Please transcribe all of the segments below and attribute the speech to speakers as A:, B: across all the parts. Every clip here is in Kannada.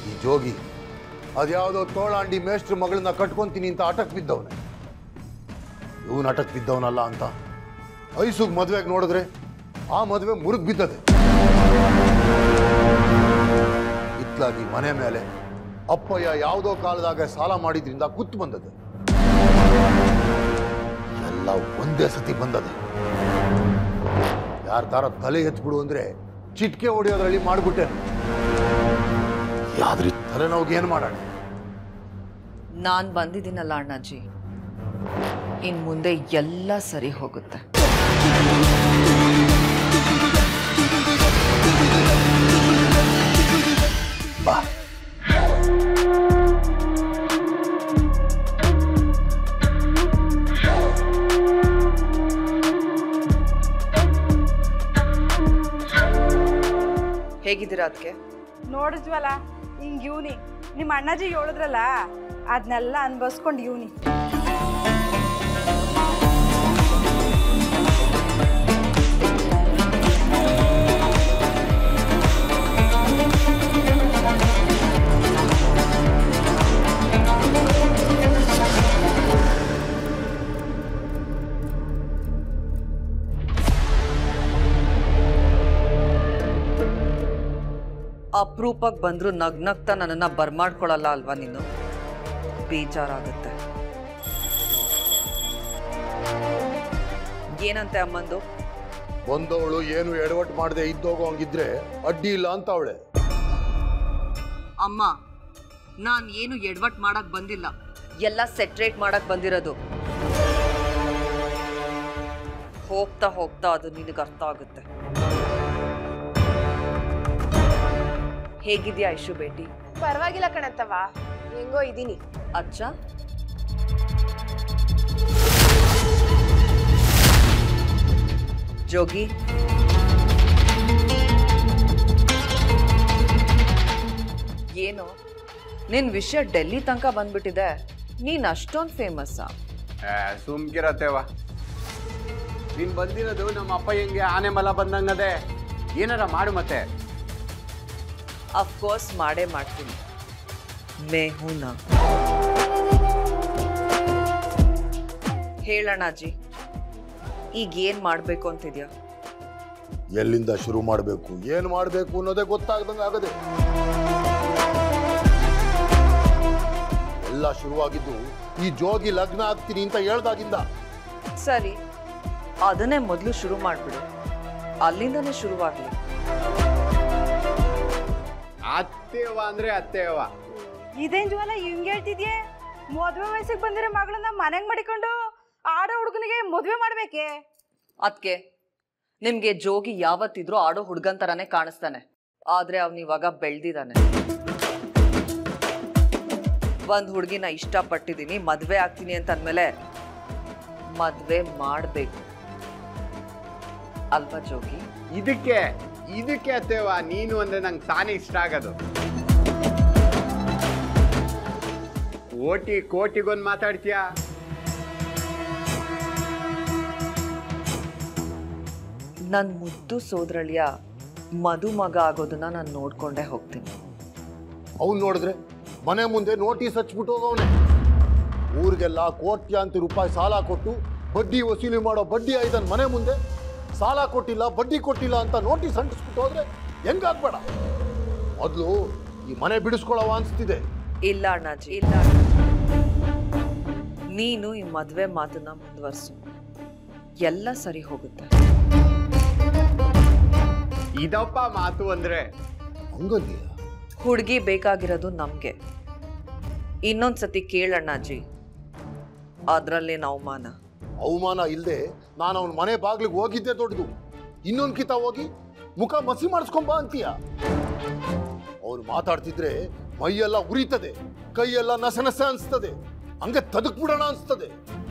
A: ಈ ಜೋಗಿ ಅದ್ಯಾವುದೋ ತೋಳಾಂಡಿ ಮೇಷ್ಟ್ರ ಮಗಳನ್ನ ಕಟ್ಕೊಂತೀನಿ ಅಂತ ಆಟಕ್ ಬಿದ್ದವನೆ ಇವನು ಆಟಕ್ ಬಿದ್ದವನಲ್ಲ ಅಂತ ಐಸುಗ್ ಮದ್ವೆಗೆ ನೋಡಿದ್ರೆ ಆ ಮದುವೆ ಮುರುಗ್ ಬಿದ್ದದೆ ಇತ್ಲಾಗಿ ಮನೆ ಮೇಲೆ ಅಪ್ಪಯ್ಯ ಯಾವುದೋ ಕಾಲದಾಗ ಸಾಲ ಮಾಡಿದ್ರಿಂದ ಕುತ್ತು ಬಂದದೆ ಎಲ್ಲ ಒಂದೇ ಸತಿ ಬಂದದೆ ಯಾರ ದಾರ ತಲೆ ಎತ್ಬಿಡು ಅಂದ್ರೆ ಚಿಟ್ಕೆ ಹೊಡೆಯೋದ್ರಲ್ಲಿ ಮಾಡ್ಬಿಟ್ಟೆ ಯಾದ್ರಿ ತಲೆನೋವಿಗೆ ಏನ್ ಮಾಡೋಣ
B: ನಾನು ಬಂದಿದ್ದೀನಲ್ಲ ಅಣ್ಣಾಜಿ ಇನ್ ಮುಂದೆ ಎಲ್ಲ ಸರಿ ಹೋಗುತ್ತೆ
A: ಬಾ
B: ಹೇಗಿದ್ದೀರಾ ಅದಕ್ಕೆ
C: ನೋಡಿದ್ವಲ್ಲ ಹಿಂಗ್ ಇವ್ನಿ ನಿಮ್ಮ ಅಣ್ಣಾಜಿ ಹೇಳಿದ್ರಲ್ಲ ಅದನ್ನೆಲ್ಲ ಅನ್ಭವಿಸ್ಕೊಂಡು ಇವ್ನಿ
B: ಅಪರೂಪಕ್ಕೆ ಬಂದ್ರು ನಗ್ನಗ್ತಾ ನನ್ನನ್ನ ಬರ್ಮಾಡ್ಕೊಳಲ್ಲ ಅಲ್ವಾ ನೀನು ಬೇಜಾರಾಗುತ್ತೆ ಏನಂತೆ ಅಮ್ಮಂದು
A: ಬಂದವಳು ಏನು ಎಡವಟ್ಟು ಮಾಡದೆ ಇದ್ದೋಗೋ ಹಂಗಿದ್ರೆ ಅಡ್ಡಿ ಇಲ್ಲ ಅಂತ ಅವಳೆ
B: ಅಮ್ಮ ನಾನ್ ಏನು ಎಡವಟ್ ಮಾಡಕ್ ಬಂದಿಲ್ಲ ಎಲ್ಲ ಸೆಟ್ರೇಟ್ ಮಾಡಕ್ ಬಂದಿರೋದು ಹೋಗ್ತಾ ಹೋಗ್ತಾ ಅದು ನಿನಗೆ ಅರ್ಥ ಆಗುತ್ತೆ ಹೇಗಿದ್ಯಾ ಐಶು ಬೇಟಿ
D: ಪರವಾಗಿಲ್ಲ ಕಣತ್ತವ ಹೆಂಗೋ ಇದೀನಿ
B: ಅಚ್ಚ ಜೋಗಿ ಏನು ನಿನ್ ವಿಷಯ ಡೆಲ್ಲಿ ತನಕ ಬಂದ್ಬಿಟ್ಟಿದೆ ನೀನ್ ಅಷ್ಟೊಂದು ಫೇಮಸ್ಸಾ
E: ಸುಮ್ಕಿರತ್ತೇವ ನೀನ್ ಬಂದಿರೋದು ನಮ್ಮ ಅಪ್ಪ ಹೆಂಗೆ ಆನೆ ಮಲ ಬಂದಂಗದೆ ಏನಾರ ಮಾಡು ಮತ್ತೆ
B: ಅಫ್ಕೋರ್ಸ್ ಮಾಡೇ ಮಾಡ್ತೀನಿ ಮೇ ಹೂನಾ ಹೇಳಣ್ಣಾಜಿ ಈಗ ಏನ್ ಮಾಡ್ಬೇಕು ಅಂತಿದ್ಯಾ
A: ಎಲ್ಲಿಂದ ಶುರು ಮಾಡಬೇಕು ಏನು ಮಾಡಬೇಕು ಅನ್ನೋದೇ ಗೊತ್ತಾಗ್ದಂಗೆ ಆಗದೆ ಎಲ್ಲ ಶುರುವಾಗಿದ್ದು ಈ ಜೋಗಿ ಲಗ್ನ ಆಗ್ತೀನಿ ಅಂತ ಹೇಳ್ದಾಗಿಂದ
B: ಸರಿ ಅದನ್ನೇ ಮೊದಲು ಶುರು ಮಾಡ್ಬಿಡು ಅಲ್ಲಿಂದನೇ ಶುರುವಾಗ್ಲಿ
E: ಅತ್ತೇವ ಅಂದ್ರೆ ಅತ್ತೇವ
C: ಇದೇನ್ ಜುವಲ್ಲ ಹಿಂಗ್ ಹೇಳ್ತಿದ್ಯೆ ಮದ್ವೆ ವಯಸ್ಸಿಗೆ ಬಂದಿರೋ ಮಗಳನ್ನ ಮನೆಗ್ ಮಾಡಿಕೊಂಡು ಆಡೋ ಹುಡುಗನಿಗೆ ಮದ್ವೆ ಮಾಡ್ಬೇಕೆ
B: ಅದ್ಕೆ ನಿಮ್ಗೆ ಜೋಗಿ ಯಾವತ್ತಿದ್ರೂ ಆಡೋ ಹುಡ್ಗನ್ ತರಾನೇ ಕಾಣಿಸ್ತಾನೆ ಆದ್ರೆ ಅವನಿವಾಗ ಬೆಳ್ದಿದ್ದಾನೆ ಒಂದ್ ಹುಡ್ಗಿನ ಇಷ್ಟಪಟ್ಟಿದ್ದೀನಿ ಮದ್ವೆ ಆಗ್ತೀನಿ ಅಂತ ಅಂದ್ಮೇಲೆ ಮದ್ವೆ ಮಾಡ್ಬೇಕು ಅಲ್ವಾ ಜೋಗಿ
E: ಇದಕ್ಕೆ ಇದಕ್ಕೆ ಅತ್ತೇವ ನೀನು ಅಂದ್ರೆ ನಂಗೆ ತಾನೇ ಇಷ್ಟ ಆಗೋದು ಕೋಟಿ ಕೋಟಿಗೊಂದು ಮಾತಾಡ್ತೀಯ
B: ನನ್ ಮುದ್ದು ಸೋದರಳಿಯ ಮದುಮಗ ಆಗೋದನ್ನ ನಾನು ನೋಡ್ಕೊಂಡೇ ಹೋಗ್ತೀನಿ
A: ಅವ್ನು ನೋಡಿದ್ರೆ ಮನೆ ಮುಂದೆ ನೋಟಿಸ್ ಹಚ್ಬಿಟ್ಟು ಹೋಗವನೆ ಊರಿಗೆಲ್ಲ ಕೋಟ್ಯಾಂತರ ರೂಪಾಯಿ ಸಾಲ ಕೊಟ್ಟು ಬಡ್ಡಿ ವಸೂಲಿ ಮಾಡೋ ಬಡ್ಡಿ ಐದನ್ ಮನೆ ಮುಂದೆ ಸಾಲ ಕೊಟ್ಟಿಲ್ಲ ಬಡ್ಡಿ ಕೊಟ್ಟಿಲ್ಲ ಅಂತ ನೋಟಿಸ್ ಅಂಟಿಸ್ಬಿಟ್ಟು ಹೋದ್ರೆ ಹೆಂಗಾಗ್ಬೇಡ ಮೊದಲು ಈ ಮನೆ ಬಿಡಿಸ್ಕೊಳ್ಳವ ಅನ್ಸ್ತಿದೆ
B: ಇಲ್ಲ ಅಣ್ಣಾಜಿ ಇಲ್ಲ ಅಣ್ಣಾಜಿ. ನೀನು ಈ ಮದ್ವೆ ಮಾತನ್ನ ಮುಂದುವರ್ಸು ಎಲ್ಲ ಸರಿ ಹೋಗುತ್ತೆ
E: ಇದಪ್ಪ ಮಾತು ಅಂದ್ರೆ
A: ಹಂಗಂದೀಯ
B: ಹುಡುಗಿ ಬೇಕಾಗಿರೋದು ನಮ್ಗೆ ಇನ್ನೊಂದ್ಸತಿ ಕೇಳಣ್ಣಾಜಿ ಅದ್ರಲ್ಲೇನು ಅವಮಾನ
A: ಅವಮಾನ ಇಲ್ಲದೆ ನಾನು ಅವನ ಮನೆ ಬಾಗ್ಲಿಗೆ ಹೋಗಿದ್ದೆ ದೊಡ್ಡದು ಇನ್ನೊಂದ್ ಕಿತ ಹೋಗಿ ಮುಖ ಮಸಿ ಮಾಡಿಸ್ಕೊಂಬ ಅಂತೀಯ ಅವನು ಮಾತಾಡ್ತಿದ್ರೆ ಮೈಯೆಲ್ಲ ಉರಿತದೆ ಕೈಯೆಲ್ಲ ನಸನಸ ಅನ್ಸ್ತದೆ ಹಂಗೆ ತದಕ್ ಬಿಡೋಣ ಅನ್ಸ್ತದೆ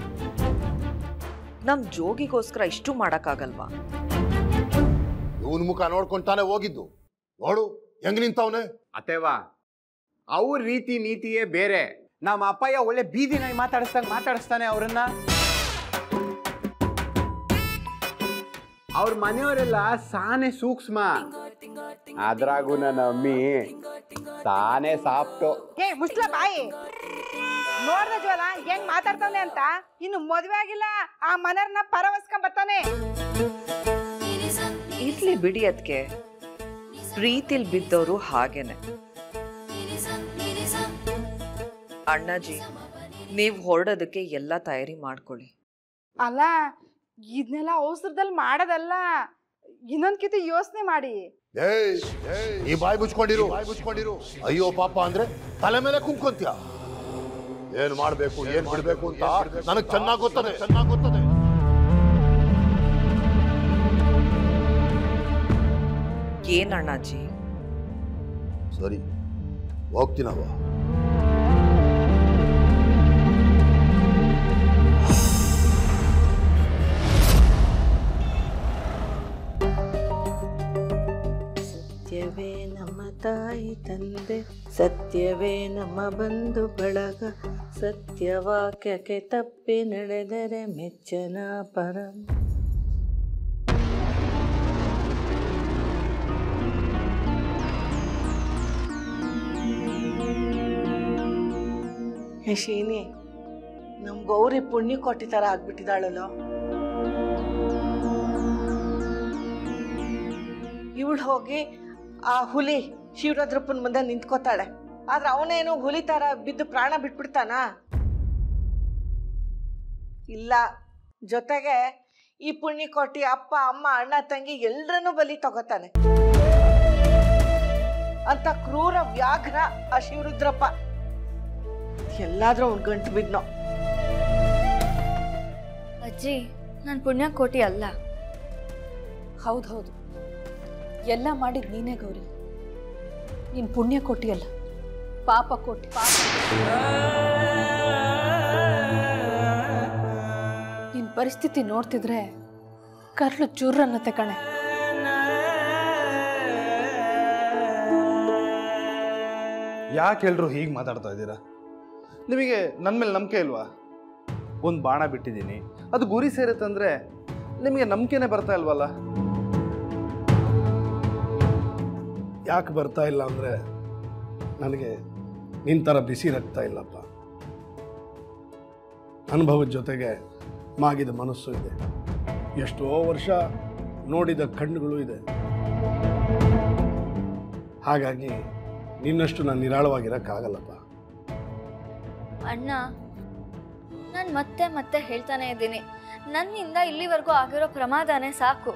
B: ನಮ್ ಜೋಗಿಗೋಸ್ಕರ ಇಷ್ಟು ಮಾಡಕ್ಕಾಗಲ್ವಾ
A: ಇವನ್ ಮುಖ ನೋಡ್ಕೊಂಡ್ ತಾನೇ ಹೋಗಿದ್ದು ನೋಡು ಹೆಂಗ್ ನಿಂತವನೆ
E: ಅತ್ತೇವ ಅವ್ರ ರೀತಿ ನೀತಿಯೇ ಬೇರೆ ನಮ್ಮ ಅಪ್ಪಯ್ಯ ಒಳ್ಳೆ ಬೀದಿ ನಾಯಿ ಮಾತಾಡಿಸ್ದಂಗ ಮಾತಾಡಿಸ್ತಾನೆ ಅವ್ರನ್ನ ಅವ್ರ ಮನೆಯವರೆಲ್ಲ ಸಾನೆ ಸೂಕ್ಷ್ಮ ಅದ್ರಾಗೂ ನನ್ನ ಅಮ್ಮಿ ತಾನೇ ಸಾಫ್ಟು
C: ಏ ಮುಸ್ಲ ಬಾಯಿ ನೋಡ್ದ ಜ್ವಲ ಹೆಂಗ್ ಮಾತಾಡ್ತಾನೆ ಅಂತ ಇನ್ನು ಮದ್ವೆ ಆಗಿಲ್ಲ ಆ ಮನೆಯವ್ರನ್ನ ಪರವಸ್ಕೊಂಡ್ ಬರ್ತಾನೆ
B: ಇರ್ಲಿ ಬಿಡಿ ಅದಕ್ಕೆ ಪ್ರೀತಿಲ್ ಬಿದ್ದವರು ಹಾಗೇನೆ ಅಣ್ಣಾಜಿ ನೀವು ಹೊರಡೋದಕ್ಕೆ ಎಲ್ಲ ತಯಾರಿ ಮಾಡ್ಕೊಳ್ಳಿ
C: ಅಲ್ಲ ಇದನ್ನೆಲ್ಲ ಅವಸರದಲ್ಲಿ ಮಾಡೋದಲ್ಲ ಇನ್ನೊಂದ್ ಕಿತಿ ಯೋಚನೆ ಮಾಡಿ
A: ಏಯ್ ಈ ಬಾಯಿ ಮುಚ್ಕೊಂಡಿರು ಬಾಯಿ ಮುಚ್ಕೊಂಡಿರು ಅಯ್ಯೋ ಪಾಪ ಅಂದ್ರೆ ತಲೆ ಮೇಲೆ ಕುಂಕೊಂತ್ಯ ಏನ್ ಮಾಡ್ಬೇಕು ಏನ್ ಬಿಡ್ಬೇಕು ಅಂತ ನನಗ್ ಚೆನ್ನಾಗ್ ಗೊತ್ತದೆ ಚೆನ್ನಾಗ್ ಗೊತ್ತದೆ
B: ಏನ್ ಅಣ್ಣಾಜಿ
A: ಸರಿ ಹೋಗ್ತೀನವ
F: ಸತ್ಯವೇ ನಮ್ಮ ತಾಯಿ ತಂದೆ ಸತ್ಯವೇ ನಮ್ಮ ಬಂಧು ಬಳಗ ಸತ್ಯವಾಕ್ಯಕ್ಕೆ ತಪ್ಪಿ ನಡೆದರೆ ಮೆಚ್ಚನ ಪರಂ ಹೇ ಶೀನಿ ನಮ್ ಗೌರಿ ಪುಣ್ಯ ಕೊಟ್ಟಿ ಥರ ಆಗ್ಬಿಟ್ಟಿದ್ದಾಳಲ್ಲೋ ಇವಳು ಹೋಗಿ ಆ ಹುಲಿ ಶಿವರಾದ್ರಪ್ಪನ ಮುಂದೆ ನಿಂತ್ಕೋತಾಳೆ ಆದ್ರೆ ಅವನೇನು ಹುಲಿ ತರ ಬಿದ್ದು ಪ್ರಾಣ ಬಿಟ್ಬಿಡ್ತಾನ ಇಲ್ಲ ಜೊತೆಗೆ ಈ ಪುಣ್ಯ ಕೊಟ್ಟಿ ಅಪ್ಪ ಅಮ್ಮ ಅಣ್ಣ ತಂಗಿ ಎಲ್ರನ್ನೂ ಬಲಿ ತಗೋತಾನೆ ಅಂತ ಕ್ರೂರ ವ್ಯಾಘ್ರ ಆ ಶಿವರುದ್ರಪ್ಪ ಎಲ್ಲಾದ್ರೂ ಅವ್ನ್ ಗಂಟು ಬಿದ್ನೋ
G: ಅಜ್ಜಿ ನಾನು ಪುಣ್ಯ ಕೋಟಿ ಅಲ್ಲ
H: ಹೌದು ಹೌದು ಎಲ್ಲ ಮಾಡಿದ್ ನೀನೇ ಗೌರಿ ನೀನ್ ಪುಣ್ಯ ಕೊಟ್ಟಿಯಲ್ಲ ಪಾಪ ಕೊಟ್ಟಿ ಪಾಪ ನಿನ್ ಪರಿಸ್ಥಿತಿ ನೋಡ್ತಿದ್ರೆ ಕರ್ಲು ಚೂರನ್ನತ್ತೆ ಕಣೆ
I: ಯಾಕೆ ಎಲ್ರು ಹೀಗೆ ಮಾತಾಡ್ತಾ ಇದ್ದೀರಾ ನಿಮಗೆ ನನ್ನ ಮೇಲೆ ನಂಬಿಕೆ ಇಲ್ವಾ ಒಂದು ಬಾಣ ಬಿಟ್ಟಿದ್ದೀನಿ ಅದು ಗುರಿ ಸೇರುತ್ತಂದ್ರೆ ನಿಮಗೆ ನಂಬಿಕೆನೇ ಬರ್ತಾ ಇಲ್ವಲ್ಲ
J: ಯಾಕೆ ಬರ್ತಾ ಇಲ್ಲ ಅಂದರೆ ನನಗೆ ನಿನ್ನ ಥರ ಬಿಸಿ ರಕ್ತ ಇಲ್ಲಪ್ಪ ಅನುಭವದ ಜೊತೆಗೆ ಮಾಗಿದ ಮನಸ್ಸು ಇದೆ ಎಷ್ಟೋ ವರ್ಷ ನೋಡಿದ ಕಣ್ಣುಗಳು ಇದೆ ಹಾಗಾಗಿ ನಿನ್ನಷ್ಟು ನಾನು ನಿರಾಳವಾಗಿರೋಕ್ಕಾಗಲ್ಲಪ್ಪ
G: ಅಣ್ಣ ನಾನು ಮತ್ತೆ ಮತ್ತೆ ಹೇಳ್ತಾನೆ ಇದ್ದೀನಿ ನನ್ನಿಂದ ಇಲ್ಲಿವರೆಗೂ ಆಗಿರೋ ಪ್ರಮಾದನೇ ಸಾಕು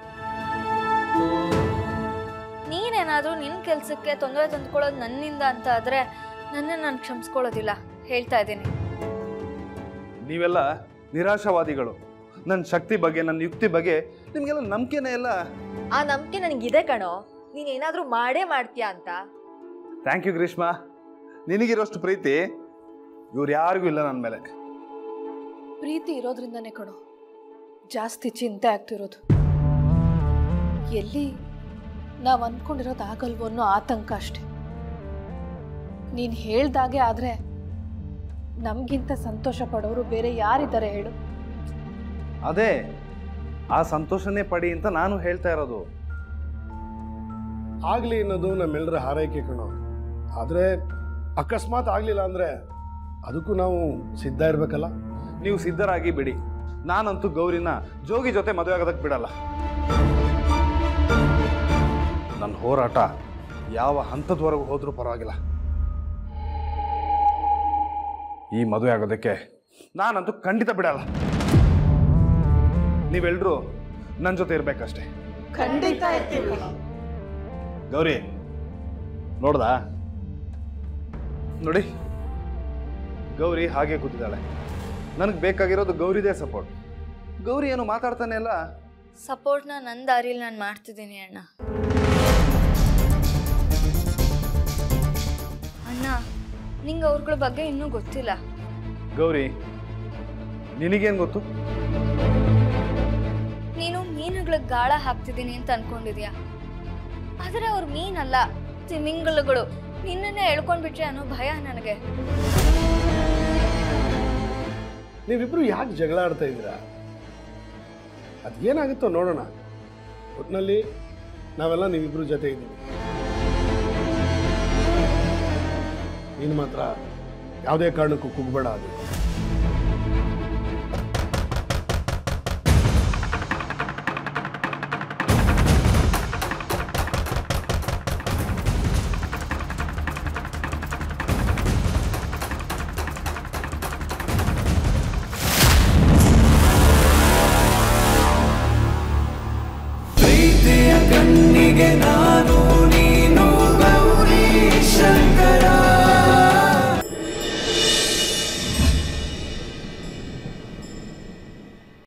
G: ನೀನೇನಾದ್ರೂ ನಿನ್ನ ಕೆಲಸಕ್ಕೆ ತೊಂದರೆ ತಂದ್ಕೊಳ್ಳೋದು ನನ್ನಿಂದ ಅಂತ ಆದ್ರೆ ನನ್ನ ನಾನು ಕ್ಷಮಿಸ್ಕೊಳ್ಳೋದಿಲ್ಲ ಹೇಳ್ತಾ ಇದ್ದೀನಿ
I: ನೀವೆಲ್ಲ ನಿರಾಶಾವಾದಿಗಳು ನನ್ನ ಶಕ್ತಿ ಬಗ್ಗೆ ನನ್ನ ಯುಕ್ತಿ ಬಗ್ಗೆ ನಿಮಗೆಲ್ಲ ನಂಬಿಕೆನೇ ಇಲ್ಲ
K: ಆ ನಂಬಿಕೆ ನನಗಿದೆ ಕಣೋ ನೀನ್ ಏನಾದ್ರೂ ಮಾಡೇ ಮಾಡ್ತೀಯಾ ಅಂತ
I: ಥ್ಯಾಂಕ್ ಯು ಗ್ರೀಷ್ಮಾ ನಿನಗಿರೋಷ್ಟು ಪ್ರೀತಿ ಇವ್ರು ಯಾರಿಗೂ ಇಲ್ಲ ನನ್ನ ಮೇಲೆ
H: ಪ್ರೀತಿ ಇರೋದ್ರಿಂದನೇ ಕಣೋ ಜಾಸ್ತಿ ಚಿಂತೆ ಆಗ್ತಿರೋದು ಎಲ್ಲಿ ನಾವು ಅಂದ್ಕೊಂಡಿರೋದು ಆಗಲ್ವೋ ಅನ್ನೋ ಆತಂಕ ಅಷ್ಟೆ ನೀನು ಹೇಳ್ದಾಗೆ ಆದರೆ ನಮಗಿಂತ ಸಂತೋಷ ಪಡೋರು ಬೇರೆ ಯಾರಿದ್ದಾರೆ ಹೇಳು
I: ಅದೇ ಆ ಸಂತೋಷನೇ ಪಡಿ ಅಂತ ನಾನು ಹೇಳ್ತಾ ಇರೋದು
J: ಆಗಲಿ ಅನ್ನೋದು ನಮ್ಮೆಲ್ಲರ ಹಾರೈಕೆ ಕಣೋ ಆದರೆ ಅಕಸ್ಮಾತ್ ಆಗಲಿಲ್ಲ ಅಂದರೆ ಅದಕ್ಕೂ ನಾವು ಸಿದ್ಧ ಇರಬೇಕಲ್ಲ
I: ನೀವು ಸಿದ್ಧರಾಗಿ ಬಿಡಿ ನಾನಂತೂ ಗೌರಿನ ಜೋಗಿ ಜೊತೆ ಮದುವೆ ಆಗೋದಕ್ಕೆ ಬಿಡಲ್ಲ ನನ್ನ ಹೋರಾಟ ಯಾವ ಹಂತದವರೆಗೂ ಹೋದ್ರೂ ಪರವಾಗಿಲ್ಲ ಈ ಮದುವೆ ಆಗೋದಕ್ಕೆ ನಾನಂತೂ ಖಂಡಿತ ಬಿಡಲ್ಲ ನೀವೆಲ್ಲರೂ ನನ್ನ ಜೊತೆ ಇರ್ಬೇಕಷ್ಟೇ
F: ಖಂಡಿತ ಇರ್ತೀವಿ
I: ಗೌರಿ ನೋಡ್ದಾ ನೋಡಿ ಗೌರಿ ಹಾಗೆ ಕೂತಿದ್ದಾಳೆ ನನಗೆ ಬೇಕಾಗಿರೋದು ಗೌರಿದೇ ಸಪೋರ್ಟ್ ಗೌರಿ ಏನು ಮಾತಾಡ್ತಾನೆ ಅಲ್ಲ
G: ಸಪೋರ್ಟ್ನ ನನ್ನ ದಾರಿಲಿ ನಾನು ಮಾಡ್ತಿದ್ದೀನಿ ಅಣ್ಣ ಅಣ್ಣ ನಿಂಗೆ ಅವ್ರಗಳ ಬಗ್ಗೆ ಇನ್ನೂ ಗೊತ್ತಿಲ್ಲ
I: ಗೌರಿ ನಿನಗೇನು ಗೊತ್ತು
G: ನೀನು ಮೀನುಗಳಿಗೆ ಗಾಳ ಹಾಕ್ತಿದ್ದೀನಿ ಅಂತ ಅನ್ಕೊಂಡಿದ್ಯಾ ಆದರೆ ಅವ್ರು ಮೀನಲ್ಲ ತಿಮಿಂಗಲಗಳು ನಿನ್ನನ್ನೇ ಎಳ್ಕೊಂಡ್ಬಿಟ್ರೆ ಅನ್ನೋ ಭಯ ನನಗೆ
J: ನೀವಿಬ್ರು ಯಾಕೆ ಜಗಳ ಆಡ್ತಾ ಇದ್ದೀರಾ ಅದೇನಾಗುತ್ತೋ ನೋಡೋಣ ಒಟ್ಟಿನಲ್ಲಿ ನಾವೆಲ್ಲ ನೀವಿಬ್ರು ಜೊತೆ ಇದ್ದೀವಿ ನೀನು ಮಾತ್ರ ಯಾವುದೇ ಕಾರಣಕ್ಕೂ ಕುಗ್ಬೇಡ ಅದು
L: ಪ್ರೀತಿಯ ಕಣ್ಣಿಗೆ ನಾ